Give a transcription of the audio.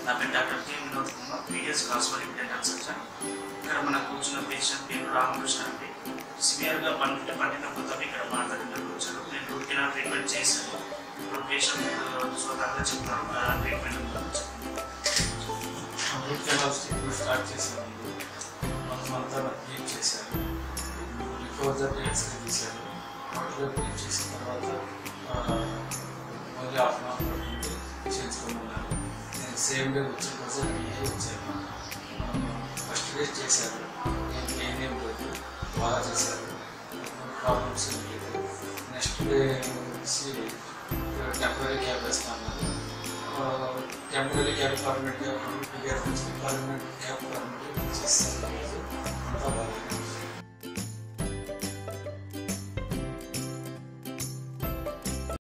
నా పేరు doctor K Vinod Kumar BDS cosmetic dental surgeon ఇక్కడ మన కూర్చున్న పేషెంట్ పేరు రామకృష్ణ అండి సివియర్గా పంట పట్టినప్పుడుతో ఇక్కడ మాట్లాడినప్పుడు వచ్చారు నేను రూట్ కెనాల్ ట్రీట్మెంట్ చేశాను ఇప్పుడు పేషెంట్ స్వతహాగా చెప్తారు ఆ ట్రీట్మెంట్ గురించి రూట్ కెనాల్స్ ట్రీట్మెంట్ స్టార్ట్ చేశాను మొత్తం అంతా క్లీన్ చేశారు రిపోజర్ ఎక్స్రే తీశారు వాటిలో క్లీన్ చేసిన తర్వాత ఆ, మళ్ళీ హాఫ్ అన్ అవర్ పడుతుంది చేయించుకోమన్నారు నేను సేమ్ డే వచ్చిన రోజు నేను వచ్చాను ఫస్ట్ డే చేశారు నేను పెయిన్ ఏం లేదు బాగా చేశారు ప్రాబ్లమ్స్ ఏం లేదు నెక్స్ట్ డే వచ్చి టెంపరీ క్యాబ్ వేస్తాను temporary cab permanent cab two years నుంచి పర్మనెంట్ క్యాబ్ పర్మనెంట్ చేస్తాను అంతా బాగా